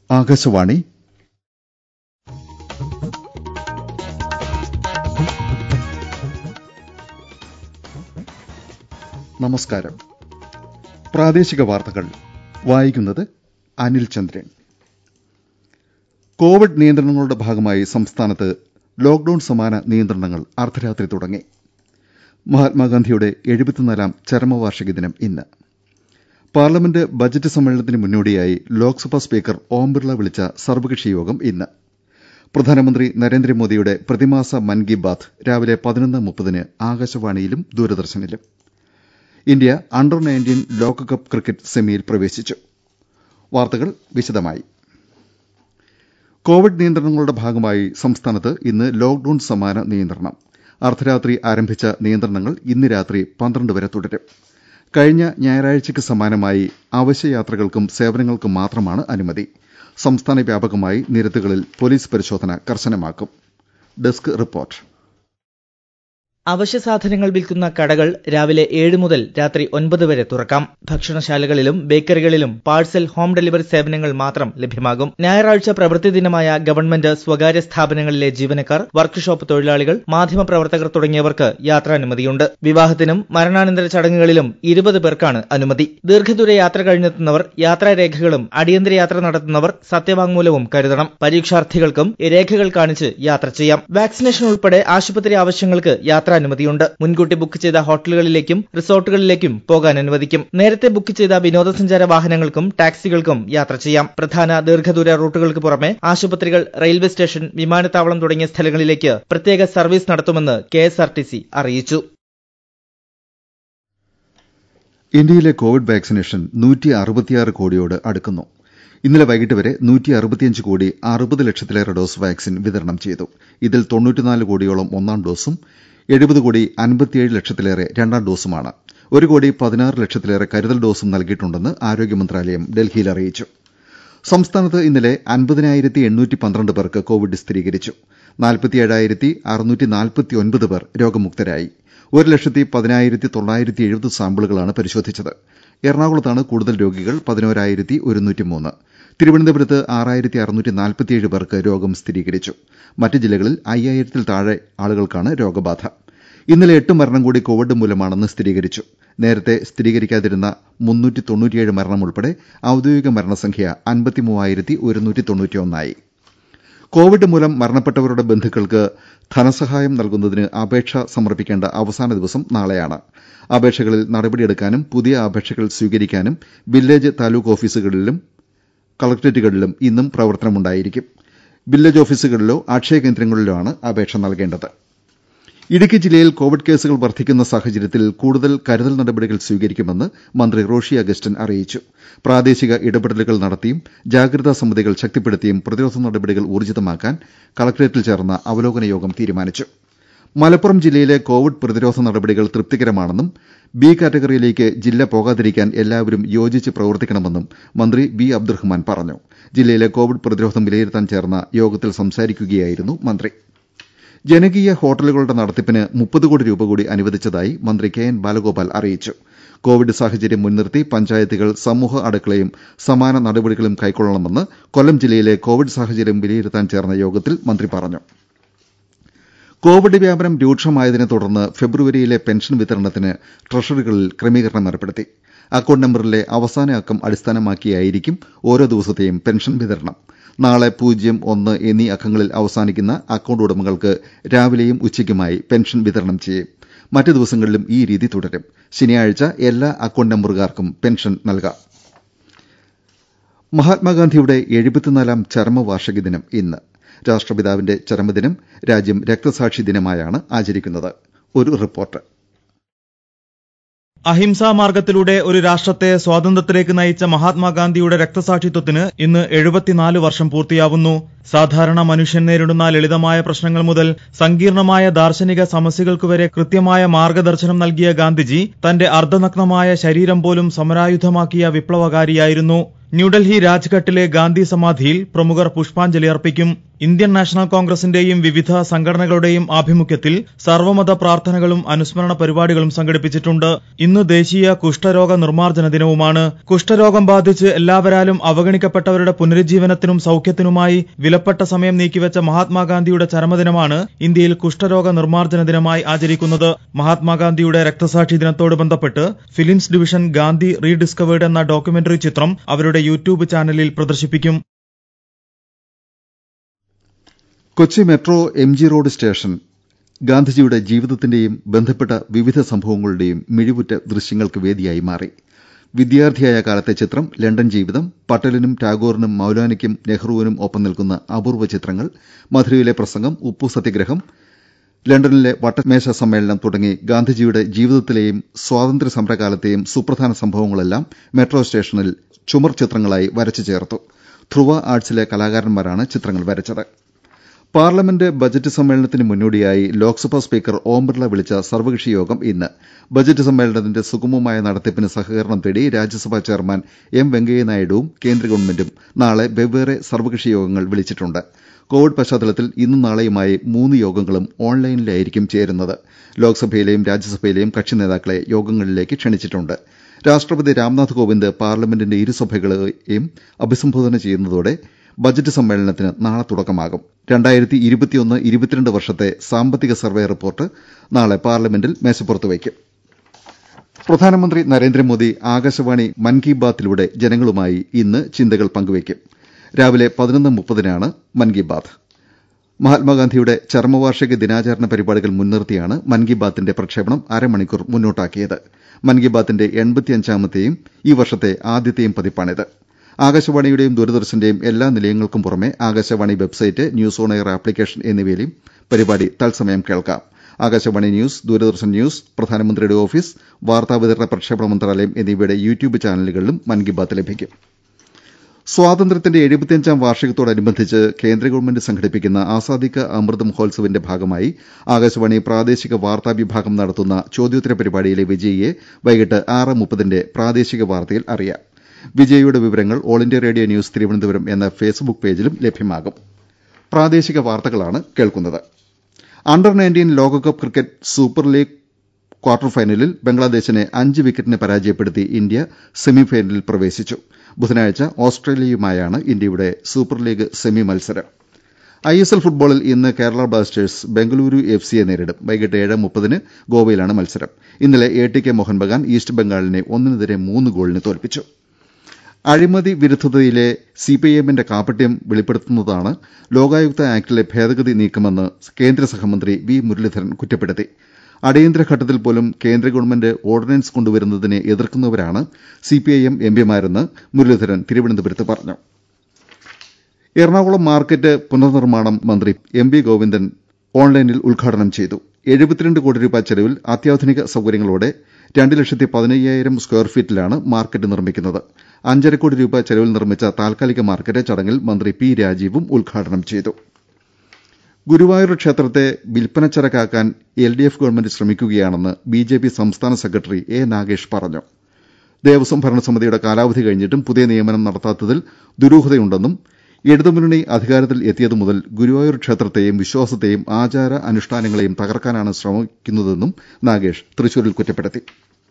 ആകാശവാണി നമസ്കാരം പ്രാദേശിക വാർത്തകൾ വായിക്കുന്നത് അനിൽ ചന്ദ്രൻ കോവിഡ് നിയന്ത്രണങ്ങളുടെ ഭാഗമായി സംസ്ഥാനത്ത് ലോക്ഡൌൺ സമാന നിയന്ത്രണങ്ങൾ അർദ്ധരാത്രി തുടങ്ങി മഹാത്മാഗാന്ധിയുടെ എഴുപത്തിനാലാം ചരമവാർഷിക ദിനം ഇന്ന് പാർലമെന്റ് ബജറ്റ് സമ്മേളനത്തിന് മുന്നോടിയായി ലോക്സഭാ സ്പീക്കർ ഓം ബിർള വിളിച്ച സർവകക്ഷി യോഗം ഇന്ന് പ്രധാനമന്ത്രി നരേന്ദ്രമോദിയുടെ പ്രതിമാസ മൻ കി ബാത് രാവിലെ പതിനൊന്ന് മുപ്പതിന് ആകാശവാണിയിലും ദൂരദർശനിലും ഇന്ത്യ അണ്ടർ നയൻറ്റീൻ ലോകകപ്പ് ക്രിക്കറ്റ് സെമിയിൽ പ്രവേശിച്ചു വാർത്തകൾ വിശദമായി കോവിഡ് നിയന്ത്രണങ്ങളുടെ ഭാഗമായി സംസ്ഥാനത്ത് ഇന്ന് ലോക്ഡൌൺ സമാന നിയന്ത്രണം അർദ്ധരാത്രി ആരംഭിച്ച നിയന്ത്രണങ്ങൾ ഇന്ന് രാത്രി പന്ത്രണ്ട് വരെ തുടരും കഴിഞ്ഞ ഞായറാഴ്ചയ്ക്ക് സമാനമായി അവശ്യ യാത്രകൾക്കും സേവനങ്ങൾക്കും മാത്രമാണ് അനുമതി സംസ്ഥാന വ്യാപകമായി നിരത്തുകളിൽ പോലീസ് പരിശോധന കർശനമാക്കും ഡെസ്ക് റിപ്പോർട്ട് അവശ്യ സാധനങ്ങൾ വിൽക്കുന്ന കടകൾ രാവിലെ ഏഴ് മുതൽ രാത്രി ഒൻപത് വരെ തുറക്കാം ഭക്ഷണശാലകളിലും ബേക്കറികളിലും പാഴ്സൽ ഹോം ഡെലിവറി സേവനങ്ങൾ മാത്രം ലഭ്യമാകും ഞായറാഴ്ച പ്രവൃത്തി ദിനമായ ഗവൺമെന്റ് സ്വകാര്യ സ്ഥാപനങ്ങളിലെ ജീവനക്കാർ വർക്ക്ഷോപ്പ് തൊഴിലാളികൾ മാധ്യമപ്രവർത്തകർ തുടങ്ങിയവർക്ക് യാത്രാനുമതിയുണ്ട് വിവാഹത്തിനും മരണാനന്തര ചടങ്ങുകളിലും ഇരുപത് പേർക്കാണ് അനുമതി ദീർഘദൂര യാത്ര കഴിഞ്ഞെത്തുന്നവർ യാത്രാരേഖകളും അടിയന്തര യാത്ര നടത്തുന്നവർ സത്യവാങ്മൂലവും കരുതണം പരീക്ഷാർത്ഥികൾക്കും രേഖകൾ കാണിച്ച് യാത്ര ചെയ്യാം വാക്സിനേഷൻ ഉൾപ്പെടെ ആശുപത്രി ആവശ്യങ്ങൾക്ക് യാത്രാ അനുമതിയുണ്ട് മുൻകൂട്ടി ബുക്ക് ചെയ്ത ഹോട്ടലുകളിലേക്കും റിസോർട്ടുകളിലേക്കും പോകാൻ അനുവദിക്കും നേരത്തെ ബുക്ക് ചെയ്ത വിനോദസഞ്ചാര വാഹനങ്ങൾക്കും ടാക്സികൾക്കും യാത്ര ചെയ്യാം പ്രധാന ദീർഘദൂര റൂട്ടുകൾക്ക് പുറമെ ആശുപത്രികൾ റെയിൽവേ സ്റ്റേഷൻ വിമാനത്താവളം തുടങ്ങിയ സ്ഥലങ്ങളിലേക്ക് പ്രത്യേക സർവീസ് നടത്തുമെന്ന് കെഎസ്ആർടിസി അറിയിച്ചു ഇന്ത്യയിലെ കോവിഡ് വാക്സിനേഷൻ നൂറ്റി അറുപത്തിയാറ് കോടിയോട് അടുക്കുന്നു ഇന്നലെ വൈകിട്ട് വരെ നൂറ്റി അറുപത്തിയഞ്ച് കോടി അറുപത് ലക്ഷത്തിലേറെ ഡോസ് വാക്സിൻ വിതരണം ചെയ്തു ഇതിൽ തൊണ്ണൂറ്റിനാല് കോടിയോളം ഒന്നാം ഡോസും എഴുപത് കോടി അൻപത്തിയേഴ് ലക്ഷത്തിലേറെ രണ്ടാം ഡോസുമാണ് ഒരു കോടി പതിനാറ് ലക്ഷത്തിലേറെ കരുതൽ ഡോസും നൽകിയിട്ടുണ്ടെന്ന് ആരോഗ്യ മന്ത്രാലയം ഡൽഹിയിൽ അറിയിച്ചു സംസ്ഥാനത്ത് ഇന്നലെ അൻപതിനായിരത്തി എണ്ണൂറ്റി പന്ത്രണ്ട് പേർക്ക് കോവിഡ് സ്ഥിരീകരിച്ചു നാൽപ്പത്തിയേഴായിരത്തി അറുന്നൂറ്റി നാൽപ്പത്തിയൊൻപത് പേർ രോഗമുക്തരായി ഒരു ലക്ഷത്തി പതിനായിരത്തി തൊള്ളായിരത്തി എഴുപത് സാമ്പിളുകളാണ് പരിശോധിച്ചത് എറണാകുളത്താണ് കൂടുതൽ രോഗികൾ പതിനോരായിരത്തി ഒരുന്നൂറ്റി മൂന്ന് തിരുവനന്തപുരത്ത് ആറായിരത്തി അറുന്നൂറ്റി നാൽപ്പത്തിയേഴ് പേർക്ക് രോഗം സ്ഥിരീകരിച്ചു മറ്റ് ജില്ലകളിൽ അയ്യായിരത്തിൽ താഴെ ആളുകൾക്കാണ് രോഗബാധ ഇന്നലെ എട്ട് മരണം കൂടി കോവിഡ് മൂലമാണെന്ന് സ്ഥിരീകരിച്ചു നേരത്തെ സ്ഥിരീകരിക്കാതിരുന്ന മുന്നൂറ്റി തൊണ്ണൂറ്റിയേഴ് മരണം ഉൾപ്പെടെ ഔദ്യോഗിക മരണസംഖ്യ അൻപത്തിമൂവായിരത്തി ഒരുന്നൂറ്റി തൊണ്ണൂറ്റിയൊന്നായി കോവിഡ് മൂലം മരണപ്പെട്ടവരുടെ ബന്ധുക്കൾക്ക് ധനസഹായം നൽകുന്നതിന് അപേക്ഷ സമർപ്പിക്കേണ്ട അവസാന ദിവസം നാളെയാണ് അപേക്ഷകളിൽ നടപടിയെടുക്കാനും പുതിയ അപേക്ഷകൾ സ്വീകരിക്കാനും വില്ലേജ് താലൂക്ക് ഓഫീസുകളിലും കളക്ടറേറ്റുകളിലും ഇന്നും പ്രവർത്തനമുണ്ടായിരിക്കും വില്ലേജ് ഓഫീസുകളിലോ അക്ഷയ കേന്ദ്രങ്ങളിലോ ആണ് അപേക്ഷ നൽകേണ്ടത് ഇടുക്കി ജില്ലയിൽ കോവിഡ് കേസുകൾ വർദ്ധിക്കുന്ന സാഹചര്യത്തിൽ കൂടുതൽ കരുതൽ നടപടികൾ സ്വീകരിക്കുമെന്ന് മന്ത്രി റോഷി അഗസ്റ്റിൻ അറിയിച്ചു പ്രാദേശിക ഇടപെടലുകൾ നടത്തിയും ജാഗ്രതാ സമിതികൾ ശക്തിപ്പെടുത്തിയും പ്രതിരോധ നടപടികൾ ഊർജിതമാക്കാൻ കളക്ടറേറ്റിൽ ചേർന്ന അവലോകന യോഗം തീരുമാനിച്ചു മലപ്പുറം ജില്ലയിലെ കോവിഡ് പ്രതിരോധ നടപടികൾ തൃപ്തികരമാണെന്നും ബി കാറ്റഗറിയിലേക്ക് ജില്ല പോകാതിരിക്കാൻ എല്ലാവരും യോജിച്ച് പ്രവർത്തിക്കണമെന്നും മന്ത്രി ബി അബ്ദുറഹ്മാൻ പറഞ്ഞു ജില്ലയിലെ കോവിഡ് പ്രതിരോധം വിലയിരുത്താൻ ചേർന്ന യോഗത്തിൽ സംസാരിക്കുകയായിരുന്നു മന്ത്രി ജനകീയ ഹോട്ടലുകളുടെ നടത്തിപ്പിന് മുപ്പത് കോടി രൂപ കൂടി അനുവദിച്ചതായി മന്ത്രി കെ എൻ ബാലഗോപാൽ അറിയിച്ചു കോവിഡ് സാഹചര്യം മുൻനിർത്തി പഞ്ചായത്തുകൾ സമൂഹ അടുക്കളയും സമാന നടപടികളും കൈക്കൊള്ളണമെന്ന് കൊല്ലം ജില്ലയിലെ കോവിഡ് സാഹചര്യം വിലയിരുത്താൻ ചേർന്ന യോഗത്തിൽ മന്ത്രി പറഞ്ഞു കോവിഡ് വ്യാപനം രൂക്ഷമായതിനെ തുടർന്ന് ഫെബ്രുവരിയിലെ പെൻഷൻ വിതരണത്തിന് ട്രഷറികളിൽ ക്രമീകരണം ഏർപ്പെടുത്തി അക്കൌണ്ട് നമ്പറിലെ അവസാന അക്കം അടിസ്ഥാനമാക്കിയായിരിക്കും ഓരോ ദിവസത്തെയും പെൻഷൻ വിതരണം നാളെ പൂജ്യം ഒന്ന് എന്നീ അക്കങ്ങളിൽ അവസാനിക്കുന്ന അക്കൌണ്ട് ഉടമകൾക്ക് രാവിലെയും ഉച്ചയ്ക്കുമായി പെൻഷൻ വിതരണം ചെയ്യും മറ്റ് ദിവസങ്ങളിലും ഈ രീതി തുടരും ശനിയാഴ്ച എല്ലാ അക്കൌണ്ട് നമ്പറുകാർക്കും പെൻഷൻ നൽകാം മഹാത്മാഗാന്ധിയുടെ എഴുപത്തിനാലാം ചരമവാർഷിക ദിനം ഇന്ന് രാഷ്ട്രപിതാവിന്റെ ചരമദിനം രാജ്യം രക്തസാക്ഷി ദിനമായാണ് ആചരിക്കുന്നത് ഒരു റിപ്പോർട്ട് അഹിംസാ മാർഗത്തിലൂടെ ഒരു രാഷ്ട്രത്തെ സ്വാതന്ത്ര്യത്തിലേക്ക് നയിച്ച മഹാത്മാഗാന്ധിയുടെ രക്തസാക്ഷിത്വത്തിന് ഇന്ന് എഴുപത്തിനാല് വർഷം പൂർത്തിയാവുന്നു സാധാരണ മനുഷ്യൻ നേരിടുന്ന ലളിതമായ പ്രശ്നങ്ങൾ മുതൽ സങ്കീർണമായ ദാർശനിക സമസ്യകൾക്ക് വരെ കൃത്യമായ മാർഗദർശനം നൽകിയ ഗാന്ധിജി തന്റെ അർദ്ധനഗ്നമായ ശരീരം പോലും സമരായുധമാക്കിയ വിപ്ലവകാരിയായിരുന്നു ന്യൂഡൽഹി രാജ്ഘട്ടിലെ ഗാന്ധി സമാധിയിൽ പ്രമുഖർ പുഷ്പാഞ്ജലി അർപ്പിക്കും ഇന്ത്യൻ നാഷണൽ കോൺഗ്രസിന്റെയും വിവിധ സംഘടനകളുടെയും ആഭിമുഖ്യത്തിൽ സർവ്വമത പ്രാർത്ഥനകളും അനുസ്മരണ പരിപാടികളും സംഘടിപ്പിച്ചിട്ടുണ്ട് ഇന്ന് ദേശീയ കുഷ്ഠരോഗ നിർമ്മാർജ്ജന ദിനവുമാണ് കുഷ്ഠരോഗം ബാധിച്ച് എല്ലാവരാലും അവഗണിക്കപ്പെട്ടവരുടെ പുനരുജ്ജീവനത്തിനും സൌഖ്യത്തിനുമായി വിലപ്പെട്ട സമയം നീക്കിവെച്ച മഹാത്മാഗാന്ധിയുടെ ചരമദിനമാണ് ഇന്ത്യയിൽ കുഷ്ഠരോഗ നിർമ്മാർജ്ജന ദിനമായി ആചരിക്കുന്നത് മഹാത്മാഗാന്ധിയുടെ രക്തസാക്ഷി ദിനത്തോട് ബന്ധപ്പെട്ട് ഫിലിംസ് ഡിവിഷൻ ഗാന്ധി റീഡിസ്കവേർഡ് എന്ന ഡോക്യുമെന്ററി ചിത്രം അവരുടെ യൂട്യൂബ് ചാനലിൽ പ്രദർശിപ്പിക്കും Kochi metro M G road station ഗാന്ധിജിയുടെ ജീവിതത്തിന്റെയും ബന്ധപ്പെട്ട വിവിധ സംഭവങ്ങളുടെയും മിഴിവുറ്റ ദൃശ്യങ്ങൾക്ക് വേദിയായി മാറി വിദ്യാർത്ഥിയായ കാലത്തെ ചിത്രം ലണ്ടൻ ജീവിതം പട്ടേലിനും ടാഗോറിനും മൌലാനയ്ക്കും നെഹ്റുവിനും ഒപ്പം നിൽക്കുന്ന അപൂർവ ചിത്രങ്ങൾ മധുരയിലെ പ്രസംഗം ഉപ്പു സത്യഗ്രഹം ലണ്ടനിലെ വട്ടമേശ സമ്മേളനം തുടങ്ങി ഗാന്ധിജിയുടെ ജീവിതത്തിലെയും സ്വാതന്ത്ര്യ സമരകാലത്തെയും സുപ്രധാന സംഭവങ്ങളെല്ലാം മെട്രോ സ്റ്റേഷനിൽ ചുമർ ചിത്രങ്ങളായി വരച്ചു ചേർത്തു ധ്രുവ ആർട്സിലെ കലാകാരന്മാരാണ് ചിത്രങ്ങൾ വരച്ചത് പാർലമെന്റ് ബജറ്റ് സമ്മേളനത്തിന് മുന്നോടിയായി ലോക്സഭാ സ്പീക്കർ ഓം ബിർള വിളിച്ച സർവകക്ഷി യോഗം ഇന്ന് ബജറ്റ് സമ്മേളനത്തിന്റെ സുഗമമായ നടത്തിപ്പിന് സഹകരണം തേടി രാജ്യസഭാ ചെയർമാൻ എം വെങ്കയ്യനായിഡുവും കേന്ദ്ര ഗവൺമെന്റും നാളെ വെവ്വേറെ സർവകക്ഷി യോഗങ്ങൾ വിളിച്ചിട്ടുണ്ട് കോവിഡ് പശ്ചാത്തലത്തിൽ ഇന്നും നാളെയുമായി മൂന്ന് യോഗങ്ങളും ഓൺലൈനിലായിരിക്കും ചേരുന്നത് ലോക്സഭയിലെയും രാജ്യസഭയിലെയും കക്ഷി നേതാക്കളെ യോഗങ്ങളിലേക്ക് ക്ഷണിച്ചിട്ടുണ്ട് രാഷ്ട്രപതി രാംനാഥ് കോവിന്ദ് പാർലമെന്റിന്റെ ഇരുസഭകളെയും അഭിസംബോധന ചെയ്യുന്നതോടെ ബജറ്റ് സമ്മേളനത്തിന് നാളെ തുടക്കമാകും രണ്ടായിരത്തി ഇരുപത്തിയൊന്ന് ഇരുപത്തിരണ്ട് വർഷത്തെ സാമ്പത്തിക സർവേ റിപ്പോർട്ട് നാളെ പാർലമെന്റിൽ മേശപ്പുറത്ത് വയ്ക്കും പ്രധാനമന്ത്രി നരേന്ദ്രമോദി ആകാശവാണി മൻ കി ബാത്തിലൂടെ ജനങ്ങളുമായി ഇന്ന് ചിന്തകൾ പങ്കുവയ്ക്കും രാവിലെ പതിനൊന്ന് മുപ്പതിനാണ് മൻ കി ബാത്ത് മഹാത്മാഗാന്ധിയുടെ ചരമവാർഷിക ദിനാചരണ പരിപാടികൾ മുൻനിർത്തിയാണ് മൻ കി ബാത്തിന്റെ പ്രക്ഷേപണം അരമണിക്കൂർ മുന്നോട്ടാക്കിയത് മൻ കി ബാത്തിന്റെ എൺപത്തിയഞ്ചാമത്തെയും ഈ വർഷത്തെ ആദ്യത്തെയും പതിപ്പാണിത് ആകാശവാണിയുടെയും ദൂരദർശന്റെയും എല്ലാ നിലയങ്ങൾക്കും പുറമെ Akashvani website news on air application എന്നിവയിലും പരിപാടി തത്സമയം കേൾക്കാം ആകാശവാണി ന്യൂസ് ദൂരദർശൻ ന്യൂസ് പ്രധാനമന്ത്രിയുടെ ഓഫീസ് വാർത്താവിതരണ പ്രക്ഷേപണ മന്ത്രാലയം എന്നിവയുടെ യൂട്യൂബ് ചാനലുകളിലും മൻ കി ബാത്ത് ലഭിക്കും സ്വാതന്ത്ര്യത്തിന്റെ എഴുപത്തിയഞ്ചാം വാർഷികത്തോടനുബന്ധിച്ച് കേന്ദ്ര ഗവൺമെന്റ് സംഘടിപ്പിക്കുന്ന ആസാദി കാ അമൃത് മഹോത്സവിന്റെ ഭാഗമായി ആകാശവാണി പ്രാദേശിക വാർത്താ വിഭാഗം നടത്തുന്ന ചോദ്യോത്തര പരിപാടിയിലെ വിജയിയെ വൈകിട്ട് ആറ് മുപ്പതിന്റെ പ്രാദേശിക വാർത്തയിൽ അറിയാം വിജയിയുടെ വിവരങ്ങൾ All India Radio News Thiruvananthapuram എന്ന ഫേസ്ബുക്ക് പേജിലും ലഭ്യമാകും പ്രാദേശിക വാർത്തകളാണ് കേൾക്കുന്നത് അണ്ടർ നയൻറ്റീൻ ലോകകപ്പ് ക്രിക്കറ്റ് സൂപ്പർ ലീഗ് ക്വാർട്ടർ ഫൈനലിൽ ബംഗ്ലാദേശിനെ അഞ്ച് വിക്കറ്റിന് പരാജയപ്പെടുത്തി ഇന്ത്യ സെമിഫൈനലിൽ പ്രവേശിച്ചു ബുധനാഴ്ച ഓസ്ട്രേലിയയുമായാണ് ഇന്ത്യയുടെ സൂപ്പർ ലീഗ് സെമി മത്സരം ഐ എസ് എൽ ഫുട്ബോളിൽ ഇന്ന് കേരള ബ്ലാസ്റ്റേഴ്സ് ബംഗളൂരു എഫ് സിയെ നേരിടും വൈകിട്ട് ഏഴ് മുപ്പതിന് ഗോവയിലാണ് മത്സരം ഇന്നലെ A T K Mohan Bagan East ബംഗാളിനെ ഒന്നിനെതിരെ മൂന്ന് ഗോളിന് തോൽപ്പിച്ചു അഴിമതി വിരുദ്ധതയിലെ സിപിഐഎമ്മിന്റെ കാപട്യം വെളിപ്പെടുത്തുന്നതാണ് ലോകായുക്ത ആക്ടിലെ ഭേദഗതി നീക്കമെന്ന് കേന്ദ്ര സഹമന്ത്രി വി മുരളീധരൻ കുറ്റപ്പെടുത്തി അടിയന്തര ഘട്ടത്തിൽ പോലും കേന്ദ്ര ഗവൺമെന്റ് ഓർഡിനൻസ് കൊണ്ടുവരുന്നതിനെ എതിർക്കുന്നവരാണ് സിപിഐഎം എംപിമാരെന്ന് മുരളീധരൻ തിരുവനന്തപുരത്ത് പറഞ്ഞു എറണാകുളം മാർക്കറ്റ് പുനർനിർമ്മാണം മന്ത്രി എം വി ഗോവിന്ദൻ ഓൺലൈനിൽ ഉദ്ഘാടനം ചെയ്തു എഴുപത്തിരണ്ട് കോടി രൂപ ചെലവിൽ അത്യാധുനിക സൌകര്യങ്ങളോടെ രണ്ട് ലക്ഷത്തി പതിനയ്യായിരം സ്ക്വയർ ഫീറ്റിലാണ് മാർക്കറ്റ് നിർമ്മിക്കുന്നത് അഞ്ചര കോടി രൂപ ചെലവിൽ നിർമ്മിച്ച താൽക്കാലിക മാർക്കറ്റ് ചടങ്ങിൽ മന്ത്രി പി രാജീവും ഉദ്ഘാടനം ചെയ്തു ഗുരുവായൂർ ക്ഷേത്രത്തെ വിൽപ്പനച്ചരക്കാക്കാൻ എൽ ഡി എഫ് ഗവൺമെന്റ് ശ്രമിക്കുകയാണെന്ന് ബി ജെ പി സംസ്ഥാന സെക്രട്ടറി എ നാഗേഷ് പറഞ്ഞു ദേവസ്വം ഭരണസമിതിയുടെ കാലാവധി കഴിഞ്ഞിട്ടും പുതിയ നിയമനം നടത്താത്തതിൽ ദുരൂഹതയുണ്ടെന്നും ഇടതുമുന്നണി അധികാരത്തിൽ എത്തിയതു മുതൽ ഗുരുവായൂർ ക്ഷേത്രത്തെയും വിശ്വാസത്തെയും ആചാര അനുഷ്ഠാനങ്ങളെയും തകർക്കാനാണ് ശ്രമിക്കുന്നതെന്നും നാഗേഷ് തൃശൂരിൽ കുറ്റപ്പെടുത്തി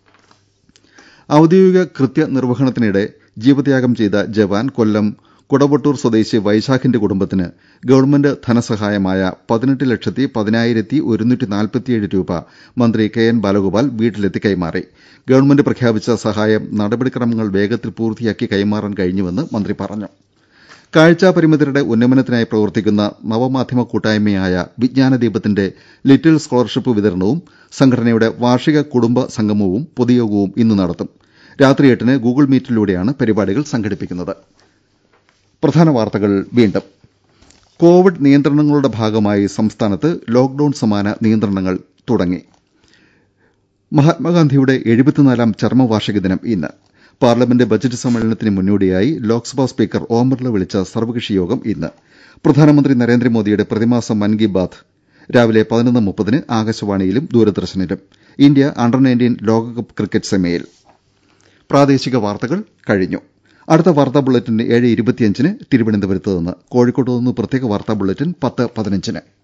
ഔദ്യോഗിക കൃത്യനിർവഹണത്തിനിടെ ജീവത്യാഗം ചെയ്ത ജവാൻ കൊല്ലം കുടവട്ടൂർ സ്വദേശി വൈശാഖിന്റെ കുടുംബത്തിന് ഗവൺമെന്റ് ധനസഹായമായ പതിനെട്ട് ലക്ഷത്തി പതിനായിരത്തി ഒരുന്നൂറ്റി നാൽപ്പത്തിയേഴ് രൂപ മന്ത്രി കെ എൻ ബാലഗോപാൽ വീട്ടിലെത്തി കൈമാറി ഗവൺമെന്റ് പ്രഖ്യാപിച്ച സഹായം നടപടിക്രമങ്ങൾ വേഗത്തിൽ പൂർത്തിയാക്കി കൈമാറാൻ കഴിഞ്ഞുവെന്ന് മന്ത്രി പറഞ്ഞു കാഴ്ചാ പരിമിതരുടെ ഉന്നമനത്തിനായി പ്രവർത്തിക്കുന്ന നവമാധ്യമ കൂട്ടായ്മയായ വിജ്ഞാനദീപത്തിന്റെ ലിറ്റിൽ സ്കോളർഷിപ്പ് വിതരണവും സംഘടനയുടെ വാർഷിക കുടുംബ സംഗമവും പൊതുയോഗവും ഇന്ന് നടത്തും രാത്രി എട്ടിന് ഗൂഗിൾ മീറ്റിലൂടെയാണ് പരിപാടികൾ സംഘടിപ്പിക്കുന്നത് പ്രധാന വാർത്തകൾ വീണ്ടും കോവിഡ് നിയന്ത്രണങ്ങളുടെ ഭാഗമായി സംസ്ഥാനത്ത് ലോക്ഡൌൺ സമാന നിയന്ത്രണങ്ങൾ തുടങ്ങി മഹാത്മാഗാന്ധിയുടെ എഴുപത്തിനാലാം ചരമവാർഷിക ദിനം ഇന്ന് പാർലമെന്റ് ബജറ്റ് സമ്മേളനത്തിന് മുന്നോടിയായി ലോക്സഭാ സ്പീക്കർ ഓം ബിർള വിളിച്ച സർവകക്ഷി യോഗം ഇന്ന് പ്രധാനമന്ത്രി നരേന്ദ്രമോദിയുടെ പ്രതിമാസ മൻ കി ബാത്ത് രാവിലെ പതിനൊന്ന് മുപ്പതിന് ആകാശവാണിയിലും ദൂരദർശനിലും ഇന്ത്യ അണ്ടർ നയൻറ്റീൻ ലോകകപ്പ് ക്രിക്കറ്റ് സെമിയിൽ പ്രാദേശിക വാർത്തകൾ കഴിഞ്ഞു അടുത്ത വാർത്താ ബുള്ളറ്റിൻ ഏഴ് ഇരുപത്തിയഞ്ചിന് തിരുവനന്തപുരത്ത് നിന്ന് കോഴിക്കോട്ട് നിന്ന് പ്രത്യേക വാർത്താ ബുള്ളറ്റിൻ പത്ത് പതിനഞ്ചിന്